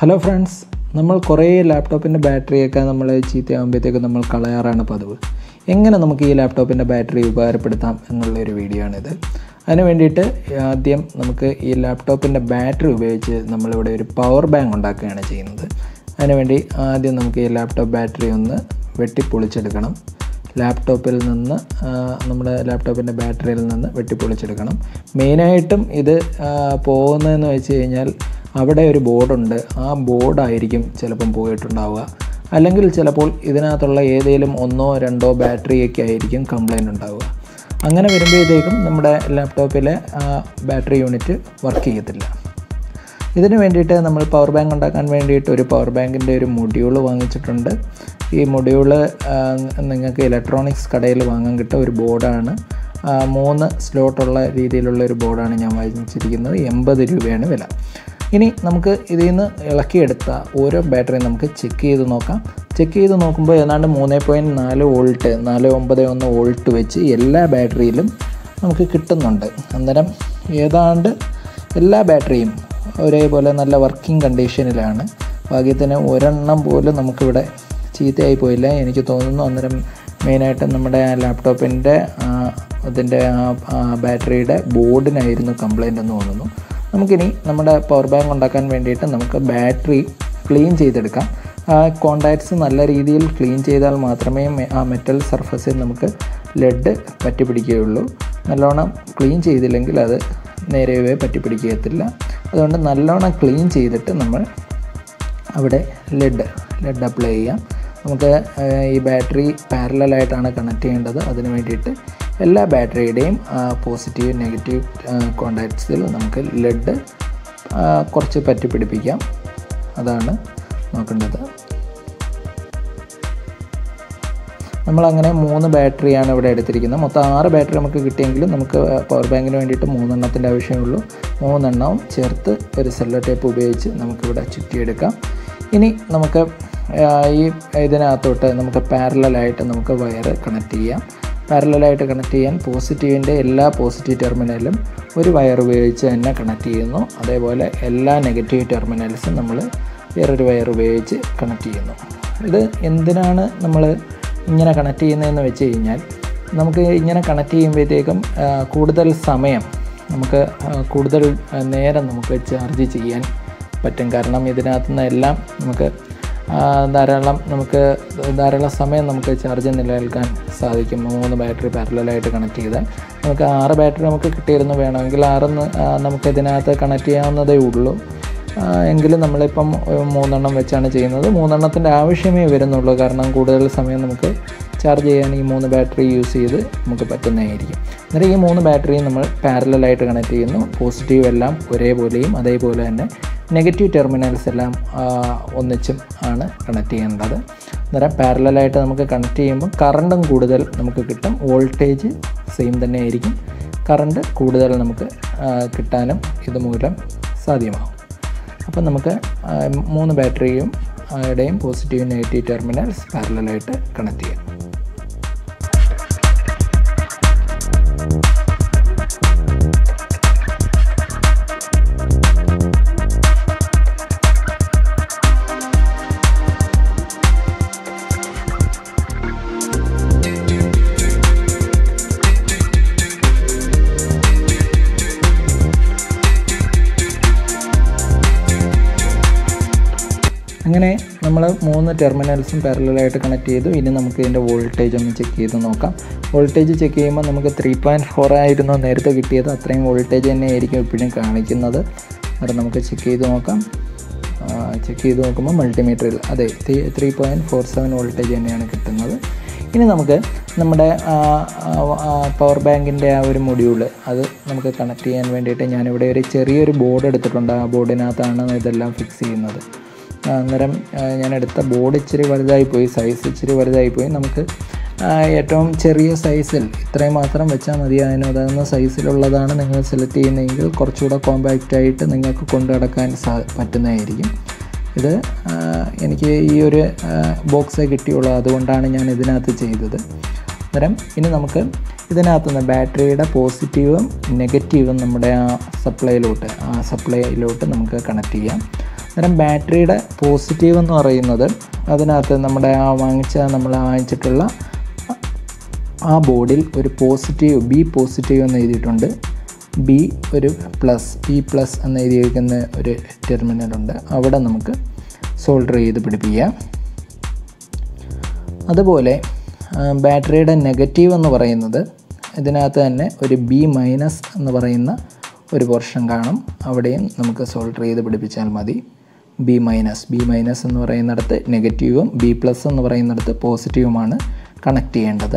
hello friends നമ്മൾ കുറേ ലാപ്ടോപ്പിൻ്റെ ബാറ്ററിയൊക്കെ നമ്മൾ ചീത്തയാകുമ്പോഴത്തേക്ക് നമ്മൾ കളയാറാണ് പതിവ് എങ്ങനെ നമുക്ക് ഈ ലാപ്ടോപ്പിൻ്റെ ബാറ്ററി ഉപകാരപ്പെടുത്താം എന്നുള്ളൊരു വീഡിയോ ആണിത് അതിന് വേണ്ടിയിട്ട് ആദ്യം നമുക്ക് ഈ ലാപ്ടോപ്പിൻ്റെ ബാറ്ററി ഉപയോഗിച്ച് നമ്മളിവിടെ ഒരു പവർ ബാങ്ക് ഉണ്ടാക്കുകയാണ് ചെയ്യുന്നത് അതിനുവേണ്ടി ആദ്യം നമുക്ക് ഈ ലാപ്ടോപ്പ് ബാറ്ററി ഒന്ന് വെട്ടിപ്പൊളിച്ചെടുക്കണം ലാപ്ടോപ്പിൽ നിന്ന് ആ, നമ്മുടെ ലാപ്ടോപ്പിൻ്റെ ബാറ്ററിയിൽ നിന്ന് വെട്ടിപ്പൊളിച്ചെടുക്കണം മെയിനായിട്ടും ഇത് ആ, പോകുന്നതെന്ന് വെച്ച് കഴിഞ്ഞാൽ അവിടെ ഒരു ബോർഡുണ്ട് ആ ബോർഡായിരിക്കും ചിലപ്പം പോയിട്ടുണ്ടാവുക അല്ലെങ്കിൽ ചിലപ്പോൾ ഇതിനകത്തുള്ള ഏതെങ്കിലും ഒന്നോ രണ്ടോ ബാറ്ററിയൊക്കെ ആയിരിക്കും കംപ്ലൈൻറ്റ് ഉണ്ടാവുക അങ്ങനെ വരുമ്പോഴത്തേക്കും നമ്മുടെ ലാപ്ടോപ്പിലെ ആ ബാറ്ററി യൂണിറ്റ് വർക്ക് ചെയ്യത്തില്ല ഇതിന് വേണ്ടിയിട്ട് നമ്മൾ പവർ ബാങ്ക് ഉണ്ടാക്കാൻ വേണ്ടിയിട്ട് ഒരു പവർ ബാങ്കിൻ്റെ ഒരു മൊഡ്യൂൾ വാങ്ങിച്ചിട്ടുണ്ട് ഈ മൊഡ്യൂള് നിങ്ങൾക്ക് ഇലക്ട്രോണിക്സ് കടയിൽ വാങ്ങാൻ കിട്ടുന്ന ഒരു ബോർഡാണ് ആ, മൂന്ന് സ്ലോട്ടുള്ള രീതിയിലുള്ള ഒരു ബോർഡാണ് ഞാൻ വാങ്ങിച്ചിരിക്കുന്നത് എൺപത് രൂപയാണ് വില ഇനി നമുക്ക് ഇതിൽ നിന്ന് ഇളക്കിയെടുത്ത ഓരോ ബാറ്ററി നമുക്ക് ചെക്ക് ചെയ്ത് നോക്കാം ചെക്ക് ചെയ്ത് നോക്കുമ്പോൾ ഏതാണ്ട് മൂന്ന് പോയിൻറ്റ് നാല് വോൾട്ട് നാല് ഒമ്പത് ഒന്ന് വോൾട്ട് വെച്ച് എല്ലാ ബാറ്ററിയിലും നമുക്ക് കിട്ടുന്നുണ്ട് അന്നേരം ഏതാണ്ട് എല്ലാ ബാറ്ററിയും ഒരേപോലെ നല്ല വർക്കിംഗ് കണ്ടീഷനിലാണ് ഭാഗ്യത്തിന് ഒരെണ്ണം പോലും നമുക്കിവിടെ ചീത്തയായി പോയില്ല എനിക്ക് തോന്നുന്നു അന്നേരം മെയിനായിട്ട് നമ്മുടെ ആ ലാപ്ടോപ്പിൻ്റെ അതിൻ്റെ ആ ബാറ്ററിയുടെ ബോർഡിനായിരുന്നു കംപ്ലൈൻ്റ് എന്ന് തോന്നുന്നു നമുക്കിനി നമ്മുടെ പവർ ബാങ്ക് ഉണ്ടാക്കാൻ വേണ്ടിയിട്ട് നമുക്ക് ബാറ്ററി ക്ലീൻ ചെയ്തെടുക്കാം ആ കോണ്ടാക്ട്സ് നല്ല രീതിയിൽ ക്ലീൻ ചെയ്താൽ മാത്രമേ മെ- ആ മെറ്റൽ സർഫസിൽ നമുക്ക് ലെഡ് പറ്റി പിടിക്കുകയുള്ളൂ നല്ലോണം ക്ലീൻ ചെയ്തില്ലെങ്കിൽ അത് നേരെയേ പറ്റി പിടിക്കത്തില്ല അതുകൊണ്ട് നല്ലോണം ക്ലീൻ ചെയ്തിട്ട് നമ്മൾ അവിടെ ലെഡ് ലെഡ് അപ്ലൈ ചെയ്യാം നമുക്ക് ആ, ഈ ബാറ്ററി പാരലായിട്ടാണ് കണക്ട് ചെയ്യേണ്ടത് അതിന് വേണ്ടിയിട്ട് എല്ലാ ബാറ്ററിയുടെയും പോസിറ്റീവ് നെഗറ്റീവ് കോണ്ടാക്ട്സിൽ നമുക്ക് ലെഡ് കുറച്ച് പറ്റി പിടിപ്പിക്കാം അതാണ് നോക്കേണ്ടത് നമ്മളങ്ങനെ മൂന്ന് ബാറ്ററിയാണ് ഇവിടെ എടുത്തിരിക്കുന്നത് മൊത്തം ആറ് ബാറ്ററി നമുക്ക് കിട്ടിയെങ്കിലും നമുക്ക് പവർ ബാങ്കിന് വേണ്ടിയിട്ട് മൂന്നെണ്ണത്തിൻ്റെ ആവശ്യമുള്ളൂ മൂന്നെണ്ണവും ചേർത്ത് ഒരു സെല്ലോ ടേപ്പ് ഉപയോഗിച്ച് നമുക്കിവിടെ ചുറ്റിയെടുക്കാം ഇനി നമുക്ക് ആ, ഈ ഇതിനകത്തോട്ട് നമുക്ക് പാരലായിട്ട് നമുക്ക് വയർ കണക്ട് ചെയ്യാം പാരലായിട്ട് കണക്ട് ചെയ്യാൻ പോസിറ്റീവിൻ്റെ എല്ലാ പോസിറ്റീവ് ടെർമിനലും ഒരു വയർ ഉപയോഗിച്ച് തന്നെ കണക്ട് ചെയ്യുന്നു അതേപോലെ എല്ലാ നെഗറ്റീവ് ടെർമിനൽസും നമ്മൾ വേറൊരു വയർ ഉപയോഗിച്ച് കണക്ട് ചെയ്യുന്നു ഇത് എന്തിനാണ് നമ്മൾ ഇങ്ങനെ കണക്ട് ചെയ്യുന്നതെന്ന് വെച്ച് കഴിഞ്ഞാൽ നമുക്ക് ഇങ്ങനെ കണക്ട് ചെയ്യുമ്പോഴത്തേക്കും ആ, കൂടുതൽ സമയം നമുക്ക് ആ, കൂടുതൽ ആ, നേരം നമുക്ക് ചാർജ് ചെയ്യാൻ പറ്റും കാരണം ഇതിനകത്തു നിന്നെല്ലാം നമുക്ക് ആ, ധാരാളം നമുക്ക് ധാരാളം സമയം നമുക്ക് ചാർജ് നിലനിൽക്കാൻ സാധിക്കും മൂന്ന് ബാറ്ററി പാരലായിട്ട് കണക്ട് ചെയ്താൽ നമുക്ക് ആറ് ബാറ്ററി നമുക്ക് കിട്ടിയിരുന്നു വേണമെങ്കിൽ ആറൊന്ന് ആ, നമുക്ക് ഇതിനകത്ത് കണക്ട് ചെയ്യാവുന്നതേ ഉള്ളൂ ആ, എങ്കിലും നമ്മളിപ്പം ഒരു മൂന്നെണ്ണം വെച്ചാണ് ചെയ്യുന്നത് മൂന്നെണ്ണത്തിൻ്റെ ആവശ്യമേ വരുന്നുള്ളൂ കാരണം കൂടുതൽ സമയം നമുക്ക് ചാർജ് ചെയ്യാൻ ഈ മൂന്ന് ബാറ്ററി യൂസ് ചെയ്ത് നമുക്ക് പറ്റുന്നതായിരിക്കും അന്നേരം ഈ മൂന്ന് ബാറ്ററിയും നമ്മൾ പാരലായിട്ട് കണക്ട് ചെയ്യുന്നു പോസിറ്റീവ് എല്ലാം ഒരേപോലെയും അതേപോലെ തന്നെ നെഗറ്റീവ് ടെർമിനൽസ് എല്ലാം ആ, ഒന്നിച്ചും ആണ് കണക്ട് ചെയ്യേണ്ടത് അന്നേരം പാരലായിട്ട് നമുക്ക് കണക്ട് ചെയ്യുമ്പോൾ കറണ്ടും കൂടുതൽ നമുക്ക് കിട്ടും വോൾട്ടേജ് സെയിം തന്നെ ആയിരിക്കും കറണ്ട് കൂടുതൽ നമുക്ക് ആ, കിട്ടാനും ഇതുമൂലം സാധ്യമാകും അപ്പം നമുക്ക് ആ, മൂന്ന് ബാറ്ററിയും യുടെയും പോസിറ്റീവ് നെഗറ്റീവ് ടെർമിനൽസ് പാരലായിട്ട് കണക്ട് ചെയ്യാം അങ്ങനെ നമ്മൾ മൂന്ന് ടെർമിനൽസും പാരലായിട്ട് കണക്ട് ചെയ്തു ഇനി നമുക്ക് ഇതിൻ്റെ വോൾട്ടേജ് ഒന്ന് ചെക്ക് ചെയ്ത് നോക്കാം വോൾട്ടേജ് ചെക്ക് ചെയ്യുമ്പോൾ നമുക്ക് ത്രീ പോയിൻറ്റ് ഫോർ ആയിരുന്നു നേരത്തെ കിട്ടിയത് അത്രയും വോൾട്ടേജ് തന്നെ ആയിരിക്കും എപ്പോഴും കാണിക്കുന്നത് അത് നമുക്ക് ചെക്ക് ചെയ്ത് നോക്കാം ചെക്ക് ചെയ്ത് നോക്കുമ്പോൾ മൾട്ടിമീറ്ററിൽ അതെ three point four seven voltage തന്നെയാണ് കിട്ടുന്നത് ഇനി നമുക്ക് നമ്മുടെ പവർ ബാങ്കിൻ്റെ ആ ഒരു മൊഡ്യൂള് അത് നമുക്ക് കണക്ട് ചെയ്യാൻ വേണ്ടിയിട്ട് ഞാനിവിടെ ഒരു ചെറിയൊരു ബോർഡ് എടുത്തിട്ടുണ്ട് ആ ബോർഡിനകത്താണ് ഇതെല്ലാം ഫിക്സ് ചെയ്യുന്നത് ആ, അന്നേരം ആ, ഞാൻ എടുത്ത ബോർഡ് ഇച്ചിരി വലുതായി പോയി സൈസ് ഇച്ചിരി വലുതായി പോയി നമുക്ക് ആ, ഏറ്റവും ചെറിയ സൈസിൽ ഇത്രയും മാത്രം വെച്ചാൽ മതി അതിന് ഉതകുന്ന സൈസിലുള്ളതാണ് നിങ്ങൾ സെലക്ട് ചെയ്യുന്നതെങ്കിൽ കുറച്ചുകൂടെ കോമ്പാക്റ്റ് ആയിട്ട് നിങ്ങൾക്ക് കൊണ്ടു നടക്കാൻ സാ പറ്റുന്നതായിരിക്കും ഇത് ആ, എനിക്ക് ഈ ഒരു ബോക്സേ കിട്ടിയുള്ളൂ അതുകൊണ്ടാണ് ഞാൻ ഇതിനകത്ത് ചെയ്തത് അന്നേരം ഇനി നമുക്ക് ഇതിനകത്ത് നിന്ന് ബാറ്ററിയുടെ പോസിറ്റീവും നെഗറ്റീവും നമ്മുടെ ആ സപ്ലൈയിലോട്ട് ആ സപ്ലൈയിലോട്ട് നമുക്ക് കണക്ട് ചെയ്യാം അന്നേരം ബാറ്ററിയുടെ പോസിറ്റീവ് എന്ന് പറയുന്നത് അതിനകത്ത് നമ്മുടെ ആ വാങ്ങിച്ച നമ്മൾ വാങ്ങിച്ചിട്ടുള്ള ആ ബോർഡിൽ ഒരു പോസിറ്റീവ് ബി പോസിറ്റീവ് എന്ന് എഴുതിയിട്ടുണ്ട് ബി ഒരു പ്ലസ് ബി പ്ലസ് എന്ന് എഴുതിയിരിക്കുന്ന ഒരു ടെർമിനലുണ്ട് അവിടെ നമുക്ക് സോൾഡർ ചെയ്ത് പിടിപ്പിക്കാം അതുപോലെ ബാറ്ററിയുടെ നെഗറ്റീവ് എന്ന് പറയുന്നത് ഇതിനകത്ത് തന്നെ ഒരു ബി മൈനസ് എന്ന് പറയുന്ന ഒരു പോർഷൻ കാണും അവിടെയും നമുക്ക് സോൾഡർ ചെയ്ത് പിടിപ്പിച്ചാൽ മതി ബി മൈനസ് ബി മൈനസ് എന്ന് പറയുന്നിടത്ത് നെഗറ്റീവും ബി പ്ലസ് എന്ന് പറയുന്നിടത്ത് പോസിറ്റീവുമാണ് കണക്ട് ചെയ്യേണ്ടത്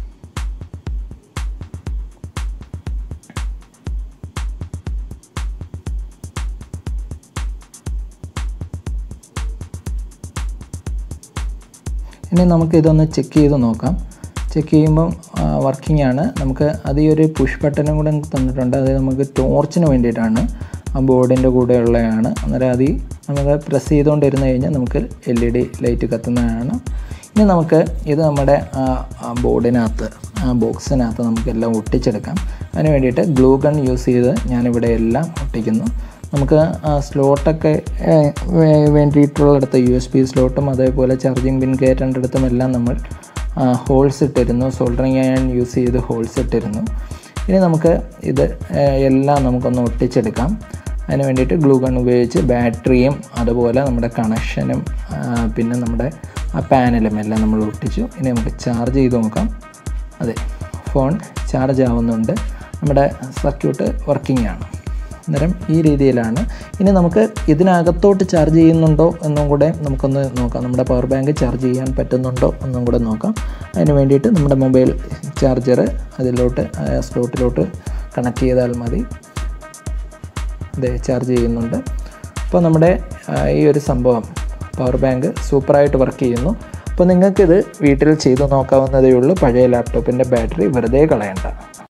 ഇനി നമുക്ക് ഇതൊന്ന് ചെക്ക് ചെയ്ത് നോക്കാം ചെക്ക് ചെയ്യുമ്പം വർക്കിംഗ് ആണ് നമുക്ക് അത് ഈ ഒരു പുഷ് ബട്ടനും കൂടെ തന്നിട്ടുണ്ട് അത് നമുക്ക് ടോർച്ചിന് വേണ്ടിയിട്ടാണ് ആ ബോർഡിൻ്റെ കൂടെ ഉള്ളതാണ് അന്നേരം അത് നമുക്ക് പ്രസ് ചെയ്തുകൊണ്ടിരുന്ന് കഴിഞ്ഞാൽ നമുക്ക് എൽ ഇ ഡി ലൈറ്റ് കത്തുന്നതാണ് ഇനി നമുക്ക് ഇത് നമ്മുടെ ആ ബോർഡിനകത്ത് ആ ബോക്സിനകത്ത് നമുക്കെല്ലാം ഒട്ടിച്ചെടുക്കാം അതിന് വേണ്ടിയിട്ട് ഗ്ലൂ ഗൺ യൂസ് ചെയ്ത് ഞാനിവിടെ എല്ലാം ഒട്ടിക്കുന്നു നമുക്ക് ആ സ്ലോട്ടൊക്കെ വേണ്ടിയിട്ടുള്ളിടത്ത് യു എസ് ബി സ്ലോട്ടും അതേപോലെ ചാർജിങ് പിൻ കയറ്റേണ്ടിടത്തും എല്ലാം നമ്മൾ ഹോൾസ് ഇട്ടിരുന്നു സോൾഡറിങ് അയൺ യൂസ് ചെയ്ത് ഹോൾസ് ഇട്ടിരുന്നു ഇനി നമുക്ക് ഇത് എല്ലാം നമുക്കൊന്ന് ഒട്ടിച്ചെടുക്കാം അതിന് വേണ്ടിയിട്ട് ഗ്ലൂ ഗൺ ഉപയോഗിച്ച് ബാറ്ററിയും അതുപോലെ നമ്മുടെ കണക്ഷനും പിന്നെ നമ്മുടെ ആ പാനലും എല്ലാം നമ്മൾ ഒട്ടിച്ചു ഇനി നമുക്ക് ചാർജ് ചെയ്ത് നോക്കാം അതെ ഫോൺ ചാർജ് ആവുന്നുണ്ട് നമ്മുടെ സർക്യൂട്ട് വർക്കിംഗ് ആണ് അന്നേരം ഈ രീതിയിലാണ് ഇനി നമുക്ക് ഇതിനകത്തോട്ട് ചാർജ് ചെയ്യുന്നുണ്ടോ എന്നും കൂടെ നമുക്കൊന്ന് നോക്കാം നമ്മുടെ പവർ ബാങ്ക് ചാർജ് ചെയ്യാൻ പറ്റുന്നുണ്ടോ എന്നും കൂടെ നോക്കാം അതിന് വേണ്ടിയിട്ട് നമ്മുടെ മൊബൈൽ ചാർജർ അതിലോട്ട് സ്ലോട്ടിലോട്ട് കണക്ട് ചെയ്താൽ മതി അതെ ചാർജ് ചെയ്യുന്നുണ്ട് അപ്പോൾ നമ്മുടെ ഈ ഒരു സംഭവം പവർ ബാങ്ക് സൂപ്പറായിട്ട് വർക്ക് ചെയ്യുന്നു അപ്പോൾ നിങ്ങൾക്കിത് വീട്ടിൽ ചെയ്ത് നോക്കാവുന്നതേ ഉള്ളൂ പഴയ ലാപ്ടോപ്പിൻ്റെ ബാറ്ററി വെറുതെ കളയണ്ട